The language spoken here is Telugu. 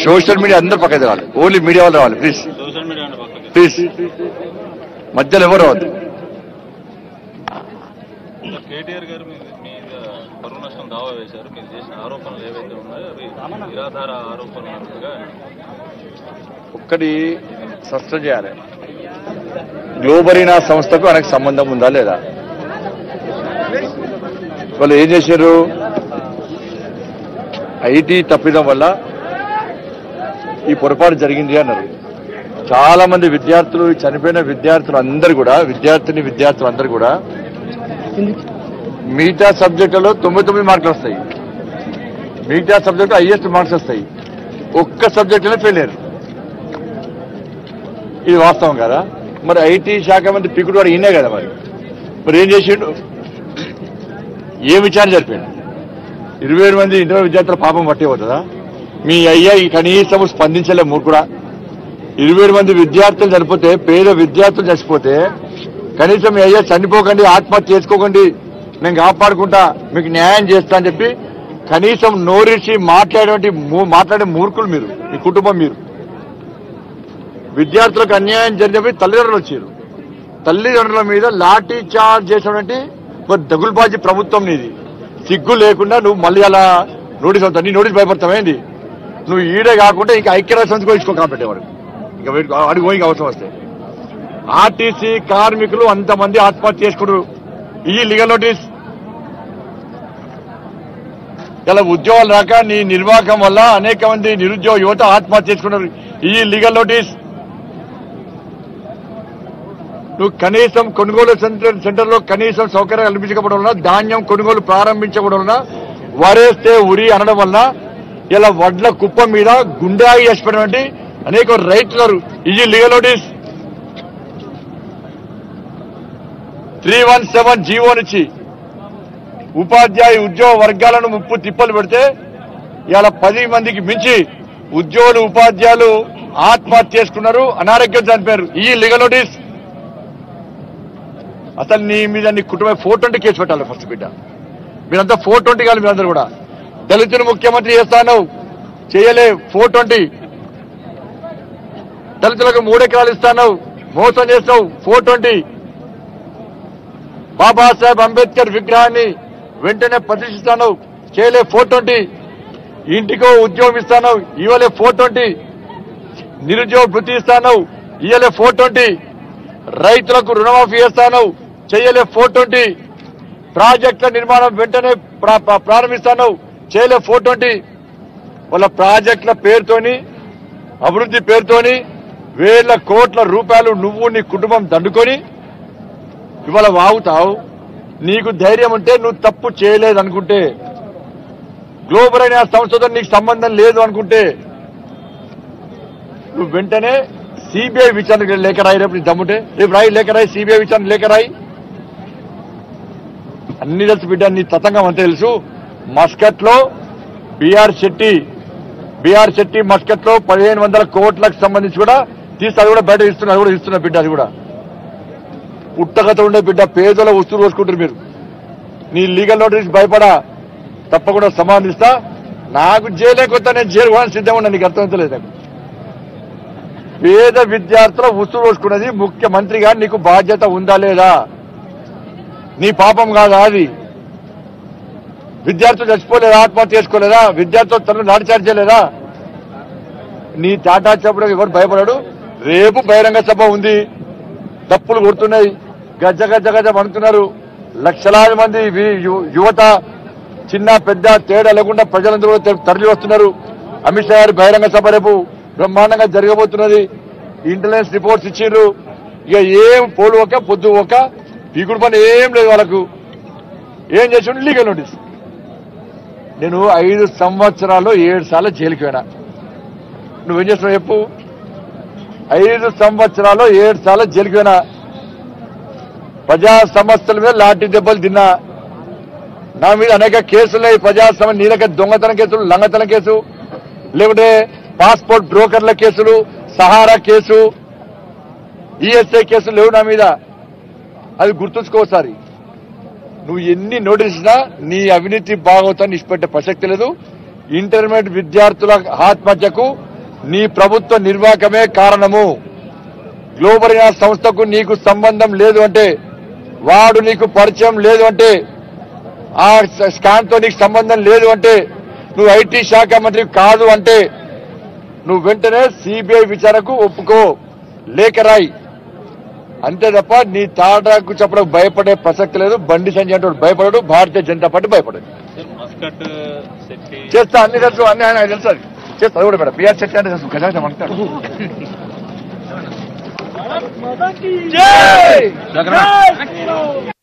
సోషల్ మీడియా అందరు పక్కన రావాలి ఓన్లీ మీడియా వాళ్ళు రావాలి ప్లీజ్ సోషల్ మీడియా అంటే పక్కకి ప్లీజ్ మధ్యలో ఎవరు రావద్దు సార్ కేటీఆర్ గారు మీ మీద పరువు నష్టం దావా వేశారు మీరు చేసిన ఆరోపణలు ఏవైతే ఉన్నాయో అవి నిరాధార ఆరోపణలు అన్నట్టుగా ఒక్కటి సస్పెండ్ చేయాలి గ్లోబరీనా సంస్థకు ఆయనకు సంబంధం ఉందా లేదా వాళ్ళు ఏం చేశారు ఐటీ తప్పిదం వల్ల ఈ పొరపాటు జరిగింది అన్నారు చాలా మంది విద్యార్థులు ఈ చనిపోయిన విద్యార్థులు అందరు కూడా విద్యార్థిని విద్యార్థులు అందరు కూడా మిగతా సబ్జెక్టులలో తొంభై తొమ్మిది మార్కులు వస్తాయి మిగతా సబ్జెక్టు హైయెస్ట్ మార్క్స్ వస్తాయి ఒక్క సబ్జెక్టులో ఫెయిల్ అయ్యారు ఇది వాస్తవం కదా మరి ఐటీ శాఖ మంత్రి పికుడు వాడు ఈయనే కదా మరి మరి ఏం చేసిండు ఏ విచారణ జరిపాడు ఇరవై ఏడు మంది ఇంటర్ విద్యార్థుల పాపం పట్టే పోతుందా మీ అయ్యా ఈ కనీసం స్పందించలే మూర్ఖుడా ఇరవై ఏడు మంది విద్యార్థులు చనిపోతే పేద విద్యార్థులు చచ్చిపోతే కనీసం మీ అయ్యా చనిపోకండి ఆత్మహత్య చేసుకోకండి నేను కాపాడుకుంటా మీకు న్యాయం చేస్తా అని చెప్పి కనీసం నోరిచి మాట్లాడేటువంటి మూ- మాట్లాడే మూర్ఖులు మీరు మీ కుటుంబం మీరు విద్యార్థులకు అన్యాయం జరిగినవి తల్లిదండ్రులు వచ్చారు తల్లిదండ్రుల మీద లాఠీ చార్జ్ చేసినటువంటి ఒక దగులుబాజీ ప్రభుత్వం నీది సిగ్గు లేకుండా నువ్వు మళ్ళీ అలా నోటీస్ అవుతావు నీ నోటీస్ భయపడతావేంది నువ్వు ఈడే కాకుండా ఇంకా ఐక్యరాజ్య సంస్థ కూడా ఇచ్చుకో కాబట్టేవాడు ఇంకా వీడికి అడుగు పోయి అవసరం వస్తే ఆర్టీసీ కార్మికులు అంతమంది ఆత్మహత్య చేసుకున్నారు ఈ లీగల్ నోటీస్ ఇలా ఉద్యోగాలు రాక నీ నిర్వాహకం వల్ల అనేక మంది నిరుద్యోగ యువత ఆత్మహత్య చేసుకున్నారు ఈ లీగల్ నోటీస్ నువ్వు కనీసం కొనుగోలు సెంటర్ సెంటర్లో కనీసం సౌకర్యాలు కల్పించకపోవడం వలన ధాన్యం కొనుగోలు ప్రారంభించకపోవడం వలన వరేస్తే ఉరి అనడం వలన ఇలా వడ్ల కుప్ప మీద గుండాయి చేసినటువంటి అనేక రైతులు ఇది legal notice three one seven GO నుంచి ఉపాధ్యాయ ఉద్యోగ వర్గాలను ముప్పు తిప్పలు పెడితే ఇవాళ పది మందికి మించి ఉద్యోగులు ఉపాధ్యాయులు ఆత్మహత్య చేసుకున్నారు అనారోగ్యం చనిపోయారు ఈ లీగల్ నోటీస్ అసలు నీ మీద నీ కుటుంబం ఫోర్ ట్వంటీ కేసు పెట్టాలి ఫస్ట్ బిడ్డ మీరంతా ఫోర్ ట్వంటీ కాదు మీరందరూ కూడా దళితులు ముఖ్యమంత్రి చేస్తాను చేయలే ఫోర్ ట్వంటీ దళితులకు మూడు ఎకరాలు ఇస్తాను మోసం చేస్తావు ఫోర్ ట్వంటీ బాబాసాహెబ్ అంబేద్కర్ విగ్రహాన్ని వెంటనే ప్రతిష్ఠిస్తాను చేయలే ఫోర్ ట్వంటీ ఇంటికో ఉద్యోగం ఇస్తాను ఇవ్వలే ఫోర్ ట్వంటీ నిరుద్యోగ వృత్తి ఇస్తాను ఇవ్వలే ఫోర్ ట్వంటీ రైతులకు రుణమాఫీ చేస్తాను చేయలే ఫోర్ ట్వంటీ ప్రాజెక్టుల నిర్మాణం వెంటనే ప్రా- ప్రా- ప్రారంభిస్తాను చేయలే ఫోర్ ట్వంటీ వాళ్ళ ప్రాజెక్టుల పేరుతోని అభివృద్ధి పేరుతోని వేల కోట్ల రూపాయలు నువ్వు నీ కుటుంబం దండుకొని ఇవాళ వాగుతావు నీకు ధైర్యం ఉంటే నువ్వు తప్పు చేయలేదు అనుకుంటే గ్లోబల్ అయిన సంస్థతో నీకు సంబంధం లేదు అనుకుంటే నువ్వు వెంటనే సిబిఐ విచారణ లేఖ రాయి రేపు నీ దమ్ముంటే రేపు రాయి లేఖ రాయి సిబిఐ విచారణ లేఖ రాయి అన్ని తెలుసు బిడ్డ నీ తతంగం అంతే తెలుసు మస్కట్ లో BR Shetty BR Shetty Muscat లో పదిహేను వందల కోట్లకు సంబంధించి కూడా తీసి అది కూడా బయట ఇస్తున్నారు అది కూడా ఇస్తున్న బిడ్డ అది కూడా పుట్టగత ఉండే బిడ్డ పేదల వస్తువులు పోసుకుంటారు మీరు నీ లీగల్ నోటీస్ భయపడా తప్పకుండా సమాధిస్తా నాకు జైలే కొత్త నేను జైలు పోవడానికి సిద్ధంగా ఉన్నా నీకు అర్థమవుతలేదు నాకు పేద విద్యార్థుల ఉసురు పోసుకున్నది ముఖ్యమంత్రిగా నీకు బాధ్యత ఉందా లేదా నీ పాపం కాదా అది విద్యార్థులు చచ్చిపోలేదా ఆత్మహత్య చేసుకోలేదా విద్యార్థులు తనను లాఠీచార్జ్ చేయలేదా నీ టాటా చెప్పడం ఎవరు భయపడడు రేపు బహిరంగ సభ ఉంది తప్పులు కొడుతున్నాయి గజ్జ గజ్జ గజ్జ పడుతున్నారు లక్షలాది మంది వి- యు- యువత చిన్న పెద్ద తేడా లేకుండా ప్రజలందరూ కూడా తె- తరలి వస్తున్నారు అమిత్ షా గారి బహిరంగ సభ రేపు బ్రహ్మాండంగా జరగబోతున్నది ఇంటెలిజెన్స్ రిపోర్ట్స్ ఇచ్చిండ్రు ఇక ఏం పోలు ఒక పొద్దు ఒక పీకుడు పని ఏం లేదు వాళ్ళకు ఏం చేసిండు లీగల్ నోటీస్ నేను ఐదు సంవత్సరాలు ఏడు సార్లు జైలుకి పోయినా నువ్వేం చేస్తున్నావు చెప్పు ఐదు సంవత్సరాలు ఏడు సార్లు జైలుకి పోయినా ప్రజా సమస్యల మీద లాఠీ దెబ్బలు తిన్నా నా మీద అనేక కేసులున్నాయి ప్రజా సమస్య నీలక దొంగతనం కేసులు లంగతనం కేసు లేకుంటే పాస్పోర్ట్ బ్రోకర్ల కేసులు సహారా కేసు ఈఎస్ఐ కేసులు లేవు నా మీద అది గుర్తుంచుకోసారి నువ్వు ఎన్ని నోటీస్ ఇచ్చినా నీ అవినీతి భాగవతాన్ని ఇష్టపెట్టే ప్రసక్తి లేదు ఇంటర్మీడియట్ విద్యార్థుల ఆత్మహత్యకు నీ ప్రభుత్వ నిర్వాహకమే కారణము గ్లోబల్ ఇనార్ సంస్థకు నీకు సంబంధం లేదు అంటే వాడు నీకు పరిచయం లేదు అంటే ఆ స్కామ్ తో నీకు సంబంధం లేదు అంటే నువ్వు ఐటీ శాఖ మంత్రి కాదు అంటే నువ్వు వెంటనే సిబిఐ విచారణకు ఒప్పుకో లేఖ రాయి అంతే తప్ప నీ తాటాకు చెప్పడం భయపడే ప్రసక్తి లేదు బండి సంజయ్ అంటే భయపడడు భారతీయ జనతా పార్టీ భయపడదు సార్ మస్కట్ శెట్టి చేస్తా అన్ని తెలుసు అన్ని ఆయన తెలుసు అది చేస్తా అది కూడా మేడం బిఆర్ శెట్టి అంటే తెలుసు గజా అంటాడు జై